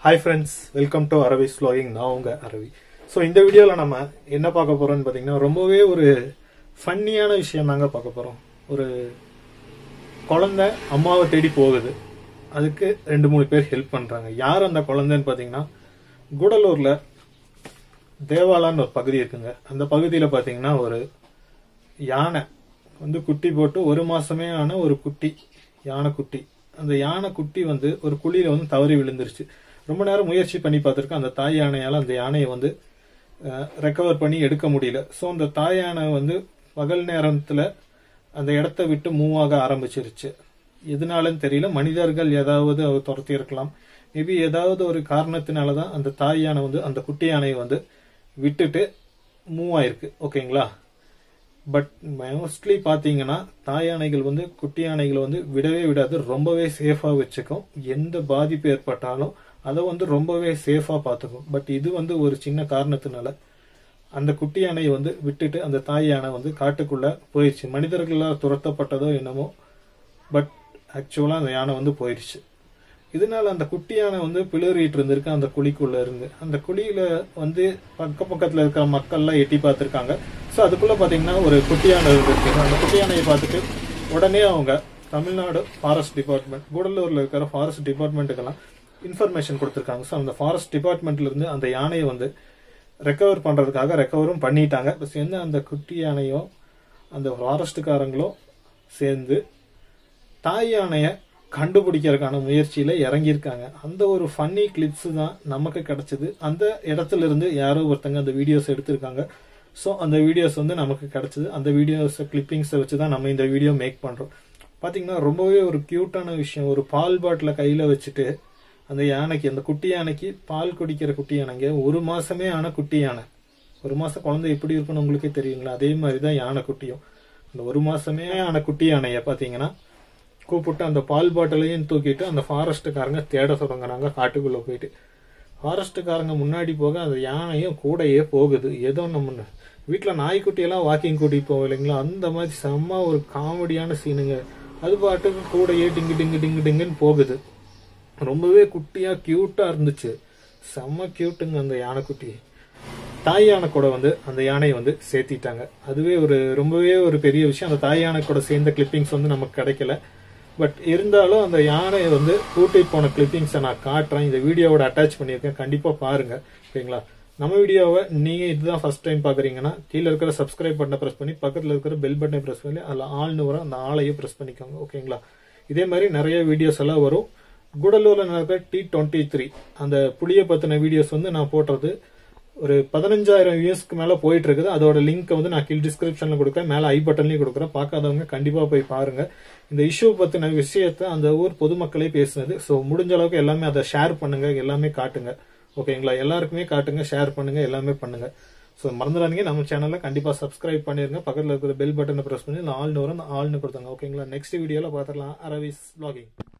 hi friends welcome to Aravi ஸ்லோயிங் நான் உங்க அரவி ஸோ இந்த வீடியோவில் நம்ம என்ன பார்க்க போறோம்னு பார்த்தீங்கன்னா ரொம்பவே ஒரு ஃபன்னியான விஷயம் தாங்க பார்க்க போறோம் ஒரு குழந்தை அம்மாவை தேடி போகுது அதுக்கு ரெண்டு மூணு பேர் ஹெல்ப் பண்றாங்க யார் அந்த குழந்தைன்னு பார்த்தீங்கன்னா கூடலூர்ல தேவாலான்னு ஒரு பகுதி இருக்குங்க அந்த பகுதியில் பார்த்தீங்கன்னா ஒரு யானை வந்து குட்டி போட்டு ஒரு மாசமே ஆன ஒரு குட்டி யானை குட்டி அந்த யானை குட்டி வந்து ஒரு குழியில வந்து தவறி விழுந்துருச்சு ரொம்ப நேரம் முயற்சி பண்ணி பார்த்துருக்கேன் அந்த தாய் யானையால அந்த யானையை வந்து ரெக்கவர் பண்ணி எடுக்க முடியல ஸோ அந்த தாய் யானை வந்து பகல் நேரத்துல அந்த இடத்த விட்டு மூவ் ஆக ஆரம்பிச்சிருச்சு எதனாலன்னு தெரியல மனிதர்கள் ஏதாவது அவ துரத்தி இருக்கலாம் மேபி ஏதாவது ஒரு காரணத்தினால தான் அந்த தாய் யானை வந்து அந்த குட்டி யானையை வந்து விட்டுட்டு மூவ் ஆயிருக்கு ஓகேங்களா பட் மோஸ்ட்லி பார்த்தீங்கன்னா தாய் யானைகள் வந்து குட்டி யானைகளை வந்து விடவே விடாது ரொம்பவே சேஃபாக வச்சுக்கும் எந்த பாதிப்பு ஏற்பட்டாலும் அதை வந்து ரொம்பவே சேஃபாக பார்த்துக்கும் பட் இது வந்து ஒரு சின்ன காரணத்தினால அந்த குட்டி யானையை வந்து விட்டுட்டு அந்த தாய் யானை வந்து காட்டுக்குள்ள போயிடுச்சு மனிதர்களால் துரத்தப்பட்டதோ என்னமோ பட் ஆக்சுவலாக அந்த யானை வந்து போயிடுச்சு இதனால அந்த குட்டி யானை வந்து பிளறிட்டு இருந்திருக்கு அந்த குழிக்குள்ள இருந்து அந்த குழியில வந்து பக்க பக்கத்துல இருக்கிற மக்கள்லாம் எட்டி பார்த்திருக்காங்க ஸோ அதுக்குள்ள பாத்தீங்கன்னா ஒரு குட்டி யானை இருந்திருக்கு அந்த குட்டி யானையை பார்த்துட்டு உடனே அவங்க தமிழ்நாடு ஃபாரஸ்ட் டிபார்ட்மெண்ட் கூடலூர்ல இருக்கிற ஃபாரஸ்ட் டிபார்ட்மெண்ட்டுக்கெல்லாம் இன்ஃபர்மேஷன் கொடுத்துருக்காங்க ஸோ அந்த ஃபாரஸ்ட் டிபார்ட்மெண்ட்ல இருந்து அந்த யானையை வந்து ரெக்கவர் பண்றதுக்காக ரெக்கவரும் பண்ணிட்டாங்க இப்போ சேர்ந்து அந்த குட்டி யானையும் அந்த ஃபாரஸ்ட்டுக்காரங்களும் சேர்ந்து தாய் யானையை கண்டுபிடிக்கிறதுக்கான முயற்சியில இறங்கியிருக்காங்க அந்த ஒரு ஃபன்னி கிளிப்ஸ் தான் நமக்கு கிடைச்சது அந்த இடத்துல இருந்து யாரோ ஒருத்தங்க அந்த வீடியோஸ் எடுத்திருக்காங்க ஸோ அந்த வீடியோஸ் வந்து நமக்கு கிடைச்சது அந்த வீடியோஸ் கிளிப்பிங்ஸை வச்சு தான் நம்ம இந்த வீடியோ மேக் பண்றோம் பாத்தீங்கன்னா ரொம்பவே ஒரு கியூட்டான விஷயம் ஒரு பால் பாட்டில கையில வச்சுட்டு அந்த யானைக்கு அந்த குட்டி யானைக்கு பால் குடிக்கிற குட்டி யானைங்க ஒரு மாசமே ஆன குட்டி யானை ஒரு மாசம் குழந்தை எப்படி இருக்குன்னு உங்களுக்கே தெரியுங்களா அதே மாதிரி தான் யானை குட்டியும் அந்த ஒரு மாசமே ஆன குட்டி யானைய பாத்தீங்கன்னா கூப்பிட்டு அந்த பால் பாட்டிலையும் தூக்கிட்டு அந்த ஃபாரஸ்ட்டுக்காரங்க தேட தொடங்குறாங்க காட்டுக்குள்ள போயிட்டு ஃபாரஸ்ட்டுக்காரங்க முன்னாடி போக அந்த யானையும் கூடையே போகுது ஏதோ நம்ம வீட்டில் நாய்க்குட்டியெல்லாம் வாக்கிங் கூட்டிட்டு போவோம் இல்லைங்களா அந்த மாதிரி செம்ம ஒரு காமெடியான சீனுங்க அது பாட்டுக்கு கூடையே டிங்கு டிங்கு டிங்கு டிங்குன்னு போகுது ரொம்பவே குட்டியா கியூட்டா இருந்துச்சு செம்ம கியூட்டுங்க அந்த யானைக்குட்டி தாய் யானை கூட வந்து அந்த யானையை வந்து சேர்த்திட்டாங்க அதுவே ஒரு ரொம்பவே ஒரு பெரிய விஷயம் அந்த தாய் யானை கூட சேர்ந்த கிளிப்பிங்ஸ் வந்து நமக்கு கிடைக்கல பட் இருந்தாலும் அந்த யானையை வந்து கூட்டிட்டு போன கிளிப்பிங்ஸை நான் காட்டுறேன் இந்த வீடியோவோட அட்டாச் பண்ணியிருக்கேன் கண்டிப்பா பாருங்க ஓகேங்களா நம்ம வீடியோவை நீங்க இதுதான் ஃபர்ஸ்ட் டைம் பாக்குறீங்கன்னா கீழே இருக்கிற சப்ஸ்கிரைப் பட்டனை பிரஸ் பண்ணி பக்கத்துல இருக்கிற பெல் பட்டனை பிரஸ் பண்ணி அதில் ஆள்னு வரும் அந்த ஆளையும் பிரஸ் பண்ணிக்கோங்க ஓகேங்களா இதே மாதிரி நிறைய வீடியோஸ் எல்லாம் வரும் கூடலூர்ல நடக்கிற டி டுவெண்ட்டி த்ரீ அந்த புளிய பத்தின வீடியோஸ் வந்து நான் போடுறது ஒரு பதினஞ்சாயிரம் வியூஸ்க்கு மேல போயிட்டு இருக்குது அதோட லிங்க் வந்து நான் கீழ் டிஸ்கிரிப்ஷன்ல கொடுக்குறேன் மேல ஐ பட்டன்லயும் கொடுக்குறேன் பார்க்காதவங்க கண்டிப்பா போய் பாருங்க இந்த இஷ்யூ பத்தின விஷயத்த அந்த ஊர் பொதுமக்களே பேசுனது ஸோ முடிஞ்ச அளவுக்கு எல்லாமே அதை ஷேர் பண்ணுங்க எல்லாமே காட்டுங்க ஓகேங்களா எல்லாருக்குமே காட்டுங்க ஷேர் பண்ணுங்க எல்லாமே பண்ணுங்க ஸோ மறந்துடாதீங்க நம்ம சேனல்ல கண்டிப்பா சப்ஸ்கிரைப் பண்ணிருங்க பக்கத்துல இருக்கிற பெல் பட்டனை பிரஸ் பண்ணி ஆள்னு வரும் அந்த ஆள்னு கொடுத்தாங்க ஓகேங்களா நெக்ஸ்ட் வீடியோல பார்த்துடலாம் அரவிஸ் பிளாகிங்